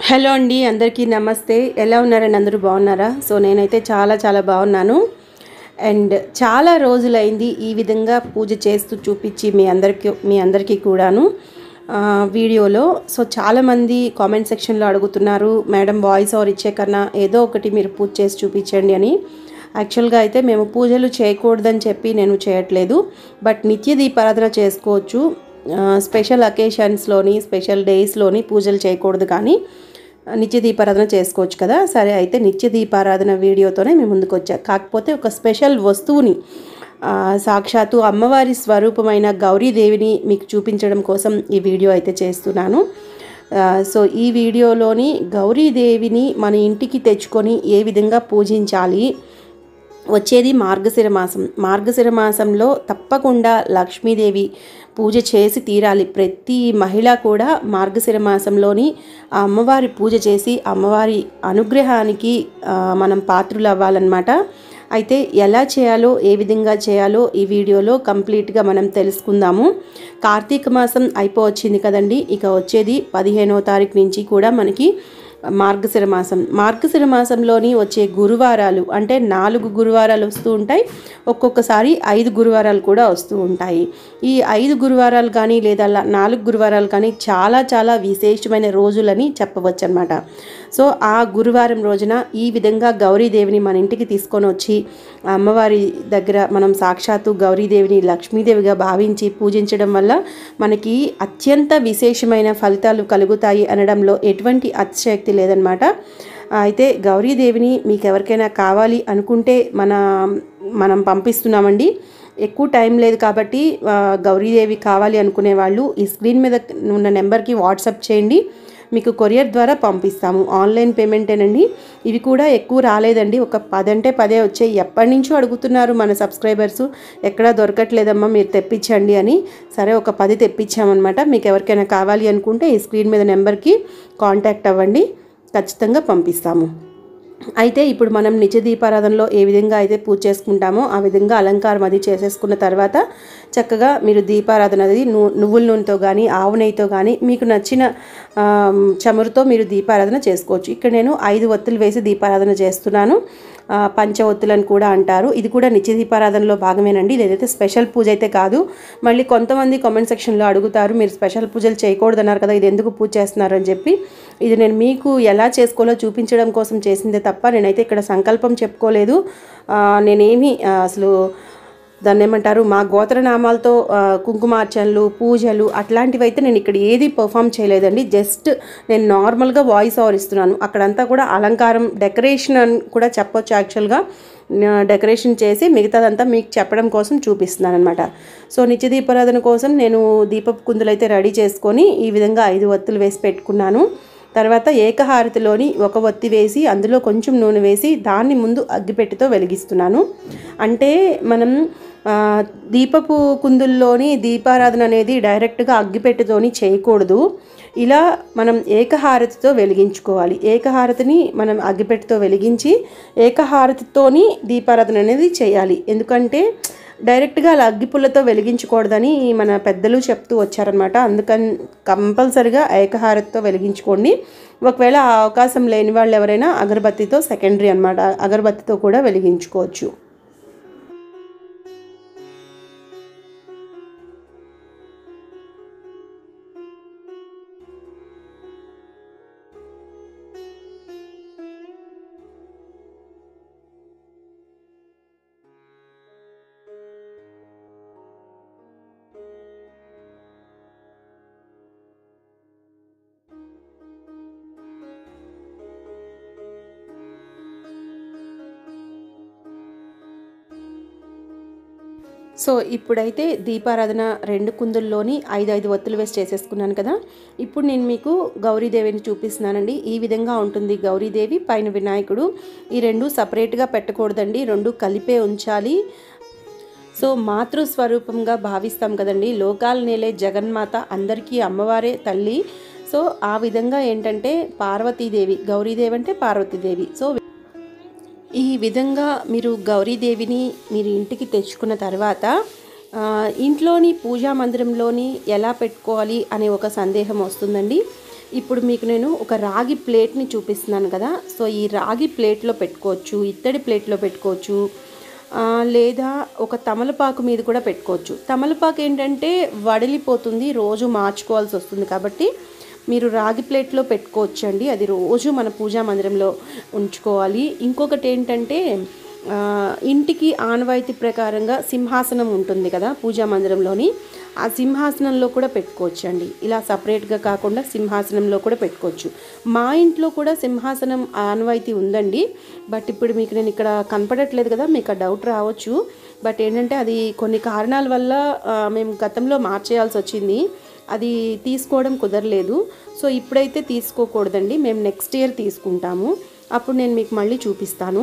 hello అండి అందరికీ నమస్తే ఎలా ఉన్నారండి అందరూ బాగున్నారా సో నేనైతే చాలా చాలా బాగున్నాను అండ్ చాలా రోజులైంది ఈ విధంగా పూజ చేస్తూ చూపించి మీ అందరికీ మీ అందరికీ కూడాను ఆ, వీడియోలో సో చాలామంది కామెంట్ సెక్షన్లో అడుగుతున్నారు మేడం వాయిస్ ఓవర్ ఇచ్చే కన్నా ఏదో ఒకటి మీరు పూజ చేసి చూపించండి అని యాక్చువల్గా అయితే మేము పూజలు చేయకూడదని చెప్పి నేను చేయట్లేదు బట్ నిత్య దీపారాధన చేసుకోవచ్చు ఆ, స్పెషల్ అకేషన్స్లోని స్పెషల్ డేస్లోని పూజలు చేయకూడదు కానీ నిత్య దీపారాధన చేసుకోవచ్చు కదా సరే అయితే నిత్య దీపారాధన వీడియోతోనే మేము ముందుకు వచ్చా కాకపోతే ఒక స్పెషల్ వస్తువుని ఆ, సాక్షాత్తు అమ్మవారి స్వరూపమైన గౌరీదేవిని మీకు చూపించడం కోసం ఈ వీడియో అయితే చేస్తున్నాను ఆ, సో ఈ వీడియోలోని గౌరీదేవిని మన ఇంటికి తెచ్చుకొని ఏ విధంగా పూజించాలి వచ్చేది మార్గశిర మాసం మార్గశిర మాసంలో తప్పకుండా లక్ష్మీదేవి పూజ చేసి తీరాలి ప్రతి మహిళ కూడా మార్గశిర మాసంలోని ఆ అమ్మవారి పూజ చేసి అమ్మవారి అనుగ్రహానికి ఆ, మనం పాత్రులు అవ్వాలన్నమాట అయితే ఎలా చేయాలో ఏ విధంగా చేయాలో ఈ వీడియోలో కంప్లీట్గా మనం తెలుసుకుందాము కార్తీక మాసం అయిపోవచ్చింది కదండి ఇక వచ్చేది పదిహేనవ తారీఖు నుంచి కూడా మనకి మార్గశిర మాసం మార్గశిర మాసంలోని వచ్చే గురువారాలు అంటే నాలుగు గురువారాలు వస్తూ ఉంటాయి ఒక్కొక్కసారి ఐదు గురువారాలు కూడా వస్తూ ఉంటాయి ఈ ఐదు గురువారాలు కానీ లేదా లా- నాలుగు గురువారాలు కానీ చాలా చాలా విశేషమైన రోజులని చెప్పవచ్చు అనమాట సో ఆ గురువారం రోజున ఈ విధంగా గౌరీదేవిని మన ఇంటికి తీసుకొని వచ్చి ఆ అమ్మవారి దగ్గర మనం సాక్షాత్తు గౌరీదేవిని లక్ష్మీదేవిగా భావించి పూజించడం వల్ల మనకి అత్యంత విశేషమైన ఫలితాలు కలుగుతాయి అనడంలో ఎటువంటి అతిశక్తి లేదనమాట అయితే గౌరీదేవిని మీకు ఎవరికైనా కావాలి అనుకుంటే మన మనం పంపిస్తున్నామండి ఎక్కువ టైం లేదు కాబట్టి ఆ, గౌరీదేవి కావాలి అనుకునే వాళ్ళు ఈ స్క్రీన్ మీద ఉన్న నెంబర్కి వాట్సాప్ చేయండి మీకు కొరియర్ ద్వారా పంపిస్తాము ఆన్లైన్ పేమెంటేనండి ఇవి కూడా ఎక్కువ రాలేదండి ఒక పది అంటే పదే వచ్చాయి ఎప్పటి నుంచో అడుగుతున్నారు మన సబ్స్క్రైబర్స్ ఎక్కడా దొరకట్లేదమ్మా మీరు తెప్పించండి అని సరే ఒక పది తెప్పించామన్నమాట మీకు ఎవరికైనా కావాలి అనుకుంటే ఈ స్క్రీన్ మీద నెంబర్కి కాంటాక్ట్ అవ్వండి ఖచ్చితంగా పంపిస్తాము అయితే ఇప్పుడు మనం నిత్య దీపారాధనలో ఏ విధంగా అయితే పూజ చేసుకుంటామో ఆ విధంగా అలంకారం అది చేసేసుకున్న తర్వాత చక్కగా మీరు దీపారాధన అది ను నువ్వుల నూనెతో కానీ ఆవు నెయ్యితో కానీ మీకు నచ్చిన ఆమ్, చమురుతో మీరు దీపారాధన చేసుకోవచ్చు ఇక్కడ నేను ఐదు ఒత్తులు వేసి దీపారాధన చేస్తున్నాను ఆ, పంచ ఒత్తులని కూడా అంటారు ఇది కూడా నిత్య దీపారాధనలో భాగమేనండి ఇది ఏదైతే స్పెషల్ పూజ అయితే కాదు మళ్ళీ కొంతమంది కామెంట్ సెక్షన్లో అడుగుతారు మీరు స్పెషల్ పూజలు చేయకూడదన్నారు కదా ఇది ఎందుకు పూజ చేస్తున్నారు అని చెప్పి ఇది నేను మీకు ఎలా చేసుకోవాలో చూపించడం కోసం చేసిందే తప్ప నేనైతే ఇక్కడ సంకల్పం చెప్పుకోలేదు ఆ, నేనేమి ఆ, అసలు దాన్ని ఏమంటారు మా గోత్రనామాలతో ఆ, కుంకుమార్చనలు పూజలు అట్లాంటివి అయితే నేను ఇక్కడ ఏది పర్ఫామ్ చేయలేదండి జస్ట్ నేను నార్మల్గా వాయిస్ ఓవర్ ఇస్తున్నాను అక్కడంతా కూడా అలంకారం డెకరేషన్ అని కూడా చెప్పొచ్చు యాక్చువల్గా నా- డెకరేషన్ చేసి మిగతాదంతా మీకు చెప్పడం కోసం చూపిస్తున్నాను అనమాట సో నిత్య దీపారాధన కోసం నేను దీపపు కుందులు అయితే రెడీ చేసుకొని ఈ విధంగా ఐదు ఒత్తులు వేసి పెట్టుకున్నాను తర్వాత ఏకహారతిలోని ఒక ఒత్తి వేసి అందులో కొంచెం నూనె వేసి దాన్ని ముందు అగ్గిపెట్టెతో వెలిగిస్తున్నాను అంటే మనం ఆ, దీపపు కుందుల్లోని దీపారాధన అనేది డైరెక్ట్గా అగ్గిపెట్టెతోని చేయకూడదు ఇలా మనం ఏకహారతితో వెలిగించుకోవాలి ఏకహారతిని మనం అగ్గిపెట్టెతో వెలిగించి ఏకహారతితోని దీపారాధన అనేది చేయాలి ఎందుకంటే డైరెక్ట్గా అలా అగ్గిపుల్లతో వెలిగించకూడదని మన పెద్దలు చెప్తూ వచ్చారనమాట అందుకని కంపల్సరిగా ఏకహారతితో వెలిగించుకోండి ఒకవేళ ఆ అవకాశం లేని వాళ్ళు ఎవరైనా అగరబత్తితో సెకండరీ అనమాట అగరబత్తితో కూడా వెలిగించుకోవచ్చు సో ఇప్పుడైతే దీపారాధన రెండు కుందుల్లోని ఐదు ఐదు ఒత్తులు వేసి చేసేసుకున్నాను కదా ఇప్పుడు నేను మీకు గౌరీదేవిని చూపిస్తున్నానండి ఈ విధంగా ఉంటుంది గౌరీదేవి పైన వినాయకుడు ఈ రెండు సపరేట్గా పెట్టకూడదండి రెండు కలిపే ఉంచాలి సో మాతృస్వరూపంగా భావిస్తాం కదండి లోకాలు నేలే జగన్మాత అందరికీ అమ్మవారే తల్లి సో ఆ విధంగా ఏంటంటే పార్వతీదేవి గౌరీదేవి అంటే పార్వతీదేవి సో ఈ విధంగా మీరు గౌరీదేవిని మీరు ఇంటికి తెచ్చుకున్న తర్వాత ఆ, ఇంట్లోని పూజా మందిరంలోని ఎలా పెట్టుకోవాలి అనే ఒక సందేహం వస్తుందండి ఇప్పుడు మీకు నేను ఒక రాగి ప్లేట్ని చూపిస్తున్నాను కదా సో ఈ రాగి ప్లేట్లో పెట్టుకోవచ్చు ఇత్తడి ప్లేట్లో పెట్టుకోవచ్చు ఆ, లేదా ఒక తమలపాకు మీద కూడా పెట్టుకోవచ్చు తమలపాకు ఏంటంటే వడిలిపోతుంది రోజు మార్చుకోవాల్సి వస్తుంది కాబట్టి మీరు రాగి ప్లేట్లో పెట్టుకోవచ్చండి అది రోజు మన పూజా మందిరంలో ఉంచుకోవాలి ఇంకొకటి ఏంటంటే ఆ, ఇంటికి ఆనవాయితీ ప్రకారంగా సింహాసనం ఉంటుంది కదా పూజా మందిరంలోని ఆ సింహాసనంలో కూడా పెట్టుకోవచ్చండి ఇలా సపరేట్గా కాకుండా సింహాసనంలో కూడా పెట్టుకోవచ్చు మా ఇంట్లో కూడా సింహాసనం ఆనవాయితీ ఉందండి బట్ ఇప్పుడు మీకు నేను ఇక్కడ కనపడట్లేదు కదా మీకు ఆ డౌట్ రావచ్చు బట్ ఏంటంటే అది కొన్ని కారణాల వల్ల ఆ, మేము గతంలో మార్చేయాల్సి వచ్చింది అది తీసుకోవడం కుదరలేదు సో ఇప్పుడైతే తీసుకోకూడదండి మేము నెక్స్ట్ ఇయర్ తీసుకుంటాము అప్పుడు నేను మీకు మళ్ళీ చూపిస్తాను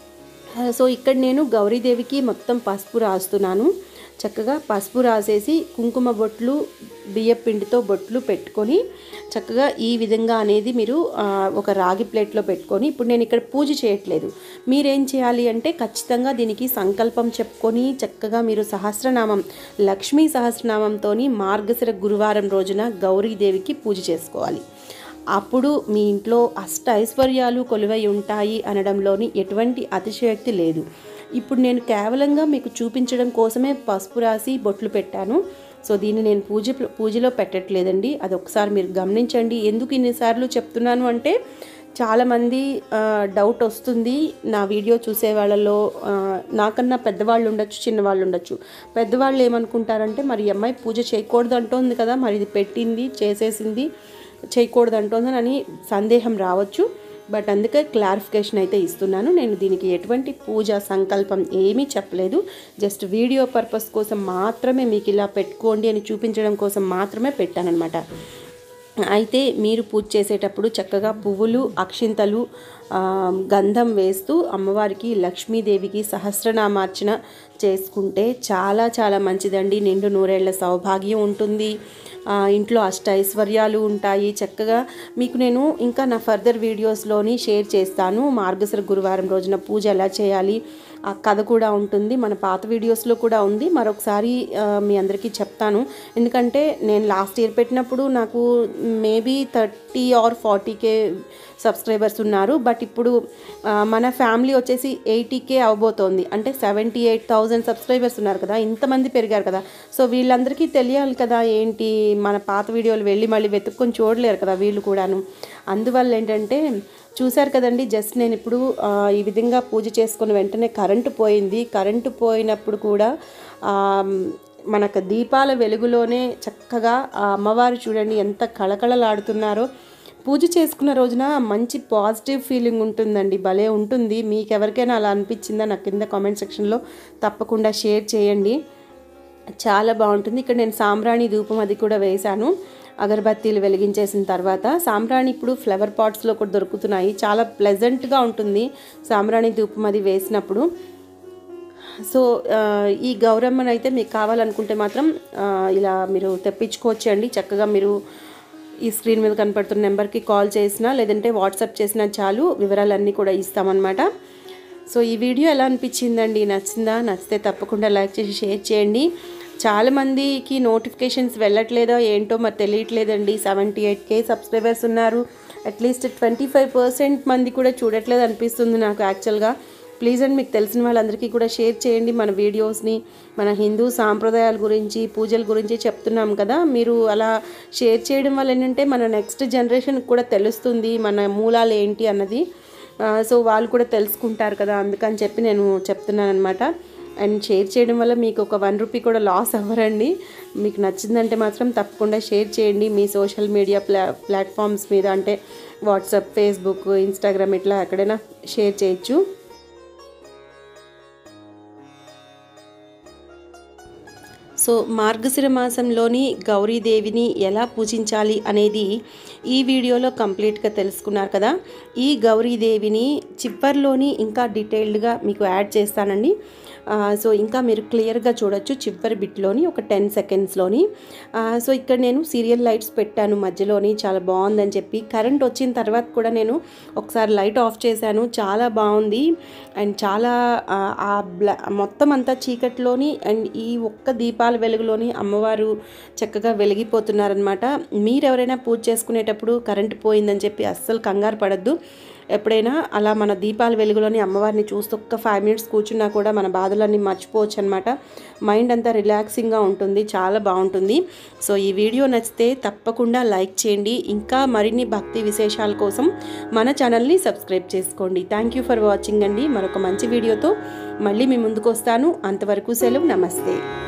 సో ఇక్కడ నేను గౌరీదేవికి మొత్తం పసుపు రాస్తున్నాను చక్కగా పసుపు రాసేసి కుంకుమ బొట్లు బియ్యం పిండితో బొట్లు పెట్టుకొని చక్కగా ఈ విధంగా అనేది మీరు ఆ, ఒక రాగి ప్లేట్లో పెట్టుకొని ఇప్పుడు నేను ఇక్కడ పూజ చేయట్లేదు మీరేం చేయాలి అంటే ఖచ్చితంగా దీనికి సంకల్పం చెప్పుకొని చక్కగా మీరు సహస్రనామం లక్ష్మీ సహస్రనామంతో మార్గశిర గురువారం రోజున గౌరీదేవికి పూజ చేసుకోవాలి అప్పుడు మీ ఇంట్లో అష్ట ఐశ్వర్యాలు కొలువై ఉంటాయి అనడంలోని ఎటువంటి అతిశయోక్తి లేదు ఇప్పుడు నేను కేవలంగా మీకు చూపించడం కోసమే పసుపు రాసి బొట్లు పెట్టాను సో దీన్ని నేను పూజ పూజలో పెట్టట్లేదండి అది ఒకసారి మీరు గమనించండి ఎందుకు ఇన్నిసార్లు చెప్తున్నాను అంటే చాలామంది ఆ, డౌట్ వస్తుంది నా వీడియో చూసే వాళ్ళలో ఆ, నాకన్నా పెద్దవాళ్ళు ఉండొచ్చు చిన్నవాళ్ళు ఉండొచ్చు పెద్దవాళ్ళు ఏమనుకుంటారంటే మరి ఈ అమ్మాయి పూజ చేయకూడదు అంటోంది కదా మరి ఇది పెట్టింది చేసేసింది చేయకూడదు అంటోందని సందేహం రావచ్చు బట్ అందుకే క్లారిఫికేషన్ అయితే ఇస్తున్నాను నేను దీనికి ఎటువంటి పూజ సంకల్పం ఏమీ చెప్పలేదు జస్ట్ వీడియో పర్పస్ కోసం మాత్రమే మీకు ఇలా పెట్టుకోండి అని చూపించడం కోసం మాత్రమే పెట్టానన్నమాట అయితే మీరు పూజ చేసేటప్పుడు చక్కగా పువ్వులు అక్షింతలు ఆ, గంధం వేస్తూ అమ్మవారికి లక్ష్మీదేవికి సహస్రనామార్చన చేసుకుంటే చాలా చాలా మంచిదండి నిండు నూరేళ్ల సౌభాగ్యం ఉంటుంది ఆ, ఇంట్లో అష్ట ఐశ్వర్యాలు ఉంటాయి చక్కగా మీకు నేను ఇంకా నా ఫర్దర్ వీడియోస్లోని షేర్ చేస్తాను మార్గశిర గురువారం రోజున పూజ ఎలా చేయాలి ఆ కథ కూడా ఉంటుంది మన పాత వీడియోస్లో కూడా ఉంది మరొకసారి ఆ, మీ అందరికీ చెప్తాను ఎందుకంటే నేను లాస్ట్ ఇయర్ పెట్టినప్పుడు నాకు maybe thirty or forty K subscribers ఉన్నారు బట్ ఇప్పుడు ఆ, మన ఫ్యామిలీ వచ్చేసి ఎయిటీకే అవబోతోంది అంటే సెవెంటీ ఎయిట్ థౌజండ్ సబ్స్క్రైబర్స్ ఉన్నారు కదా ఇంతమంది పెరిగారు కదా సో వీళ్ళందరికీ తెలియాలి కదా ఏంటి మన పాత వీడియోలు వెళ్ళి మళ్ళీ వెతుక్కొని చూడలేరు కదా వీళ్ళు కూడాను అందువల్ల ఏంటంటే చూశారు కదండి జస్ట్ నేను ఇప్పుడు ఆ, ఈ విధంగా పూజ చేసుకున్న వెంటనే కరెంటు పోయింది కరెంటు పోయినప్పుడు కూడా ఆ, మనకు దీపాల వెలుగులోనే చక్కగా ఆ అమ్మవారు చూడండి ఎంత కళకళలాడుతున్నారో పూజ చేసుకున్న రోజున మంచి పాజిటివ్ ఫీలింగ్ ఉంటుందండి భలే ఉంటుంది మీకు ఎవరికైనా అలా అనిపించిందా నాకు కింద కామెంట్ సెక్షన్లో తప్పకుండా షేర్ చేయండి చాలా బాగుంటుంది ఇక్కడ నేను సాంబ్రాణి ధూపం అది కూడా వేశాను అగరబత్తీలు వెలిగించేసిన తర్వాత సాంబ్రాణి ఇప్పుడు ఫ్లవర్ పాట్స్లో కూడా దొరుకుతున్నాయి చాలా ప్లెజెంట్గా ఉంటుంది సాంబ్రాణి ధూపం అది వేసినప్పుడు సో ఆ, ఈ గౌరమ్మను అయితే మీకు కావాలనుకుంటే మాత్రం ఆ, ఇలా మీరు తెప్పించుకోవచ్చండి చక్కగా మీరు ఈ స్క్రీన్ మీద కనపడుతున్న నెంబర్కి కాల్ చేసినా లేదంటే వాట్సాప్ చేసినా చాలు వివరాలన్నీ కూడా ఇస్తామన్నమాట సో ఈ వీడియో ఎలా అనిపించిందండి నచ్చిందా నచ్చితే తప్పకుండా లైక్ చేసి షేర్ చేయండి చాలామందికి నోటిఫికేషన్స్ వెళ్ళట్లేదో ఏంటో మరి తెలియట్లేదండి సెవెంటీ ఎయిట్ కే సబ్స్క్రైబర్స్ ఉన్నారు అట్లీస్ట్ ట్వంటీ ఫైవ్ పర్సెంట్ మంది కూడా చూడట్లేదు అనిపిస్తుంది నాకు యాక్చువల్గా ప్లీజ్ అండ్ మీకు తెలిసిన వాళ్ళందరికీ కూడా షేర్ చేయండి మన వీడియోస్ని మన హిందూ సాంప్రదాయాల గురించి పూజల గురించి చెప్తున్నాం కదా మీరు అలా షేర్ చేయడం వల్ల ఏంటంటే మన నెక్స్ట్ జనరేషన్కి కూడా తెలుస్తుంది మన మూలాలు ఏంటి అన్నది ఆ, సో వాళ్ళు కూడా తెలుసుకుంటారు కదా అందుకని చెప్పి నేను చెప్తున్నాను అనమాట అండ్ షేర్ చేయడం వల్ల మీకు ఒక వన్ రూపీ కూడా లాస్ అవ్వరండి మీకు నచ్చిందంటే మాత్రం తప్పకుండా షేర్ చేయండి మీ సోషల్ మీడియా ప్లా ప్లాట్ఫామ్స్ మీద అంటే వాట్సాప్ ఫేస్బుక్ ఇన్స్టాగ్రామ్ ఇట్లా ఎక్కడైనా షేర్ చేయొచ్చు సో మార్గశిర మాసంలోని గౌరీదేవిని ఎలా పూజించాలి అనేది ఈ వీడియోలో కంప్లీట్గా తెలుసుకున్నారు కదా ఈ గౌరీదేవిని చివర్లోని ఇంకా డీటెయిల్డ్గా మీకు యాడ్ చేస్తానండి సో ఇంకా మీరు క్లియర్గా చూడొచ్చు చివరి బిట్లోని ఒక టెన్ సెకండ్స్లోని సో ఇక్కడ నేను సీరియల్ లైట్స్ పెట్టాను మధ్యలోని చాలా బాగుందని చెప్పి కరెంట్ వచ్చిన తర్వాత కూడా నేను ఒకసారి లైట్ ఆఫ్ చేశాను చాలా బాగుంది అండ్ చాలా ఆ, ఆ బ్లా మొత్తం అంతా చీకట్లోని అండ్ ఈ ఒక్క దీపాల వెలుగులోని అమ్మవారు చక్కగా వెలిగిపోతున్నారనమాట మీరు ఎవరైనా పూజ చేసుకునేటప్పుడు కరెంట్ పోయిందని చెప్పి అస్సలు కంగారు పడద్దు ఎప్పుడైనా అలా మన దీపాల వెలుగులోని అమ్మవారిని చూస్తూ ఒక్క ఫైవ్ మినిట్స్ కూర్చున్నా కూడా మన బాధలన్నీ మర్చిపోవచ్చు అనమాట మైండ్ అంతా రిలాక్సింగ్గా ఉంటుంది చాలా బాగుంటుంది సో ఈ వీడియో నచ్చితే తప్పకుండా లైక్ చేయండి ఇంకా మరిన్ని భక్తి విశేషాల కోసం మన ఛానల్ని సబ్స్క్రైబ్ చేసుకోండి థ్యాంక్ యూ ఫర్ వాచింగ్ అండి మరొక మంచి వీడియోతో మళ్ళీ మీ ముందుకు వస్తాను అంతవరకు సెలవు నమస్తే